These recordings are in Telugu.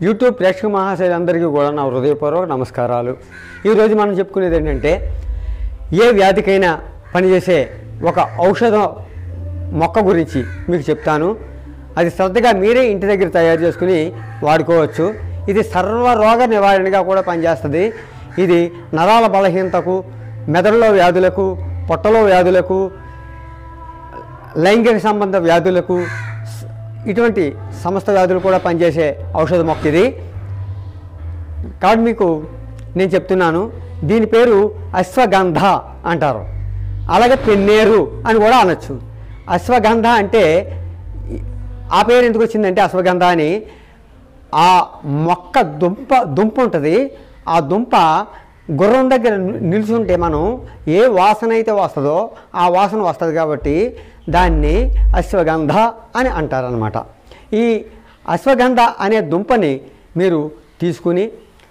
యూట్యూబ్ ప్రేక్షక మహాశయులందరికీ కూడా నా హృదయపూర్వక నమస్కారాలు ఈరోజు మనం చెప్పుకునేది ఏంటంటే ఏ వ్యాధికైనా పనిచేసే ఒక ఔషధ మొక్క గురించి మీకు చెప్తాను అది శ్రద్ధగా మీరే ఇంటి దగ్గర తయారు చేసుకుని వాడుకోవచ్చు ఇది సర్వరోగ నివారణగా కూడా పనిచేస్తుంది ఇది నరాల బలహీనతకు మెదడులో వ్యాధులకు పొట్టలో వ్యాధులకు లైంగిక సంబంధ వ్యాధులకు స్- ఇటువంటి సమస్త వ్యాధులు కూడా పనిచేసే ఔషధ మొక్క ఇది కాబట్టి మీకు నేను చెప్తున్నాను దీని పేరు అశ్వగంధ అంటారు అలాగే పెన్నేరు అని కూడా అనొచ్చు అశ్వగంధ అంటే ఆ పేరు ఎందుకు వచ్చిందంటే అశ్వగంధ అని ఆ మొక్క దుంప దుంప ఉంటుంది ఆ దుంప గుర్రం దగ్గర ని- నిల్చుంటే మనం ఏ వాసన అయితే వస్తుందో ఆ వాసన వస్తుంది కాబట్టి దాన్ని అశ్వగంధ అని అంటారనమాట ఈ అశ్వగంధ అనే దుంపని మీరు తీసుకుని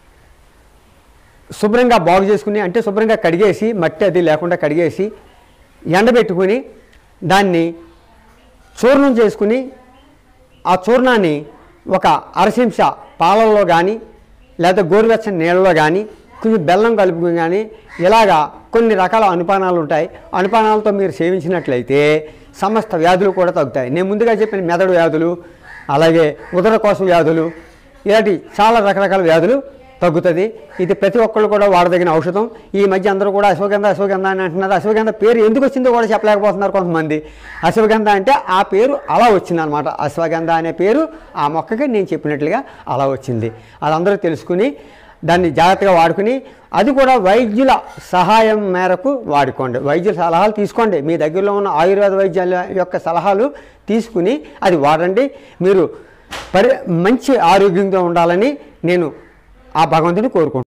శుభ్రంగా బాగు చేసుకుని అంటే శుభ్రంగా కడిగేసి మట్టి అది లేకుండా కడిగేసి ఎండబెట్టుకుని దాన్ని చూర్ణం చేసుకుని ఆ చూర్ణాన్ని ఒక అరసింస పాలల్లో కానీ లేదా గోరువెచ్చని నీళ్ళలో కానీ కొంచెం బెల్లం కలుపుకుని కానీ ఇలాగా కొన్ని రకాల అనుపానాలు ఉంటాయి అనుపానాలతో మీరు సేవించినట్లయితే సమస్త వ్యాధులు కూడా తగ్గుతాయి నేను ముందుగా చెప్పిన మెదడు వ్యాధులు అలాగే ఉదరకోశ వ్యాధులు ఇలాంటి చాలా రకరకాల వ్యాధులు తగ్గుతుంది ఇది ప్రతి ఒక్కళ్ళు కూడా వాడదగిన ఔషధం ఈ మధ్య అందరూ కూడా అశ్వగంధ అశ్వగంధ అని అంటున్నారు అశ్వగంధ పేరు ఎందుకు వచ్చిందో కూడా చెప్పలేకపోతున్నారు కొంతమంది అశ్వగంధ అంటే ఆ పేరు అలా వచ్చింది అనమాట అశ్వగంధ అనే పేరు ఆ మొక్కకి నేను చెప్పినట్లుగా అలా వచ్చింది అది అందరూ తెలుసుకుని దాన్ని జాగ్రత్తగా వాడుకుని అది కూడా వైద్యుల సహాయం మేరకు వాడుకోండి వైద్యుల సలహాలు తీసుకోండి మీ దగ్గరలో ఉన్న ఆయుర్వేద వైద్యాల యొక్క సలహాలు తీసుకుని అది వాడండి మీరు పరి మంచి ఆరోగ్యంగా ఉండాలని నేను ఆ భగవంతుని కోరుకుంటున్నాను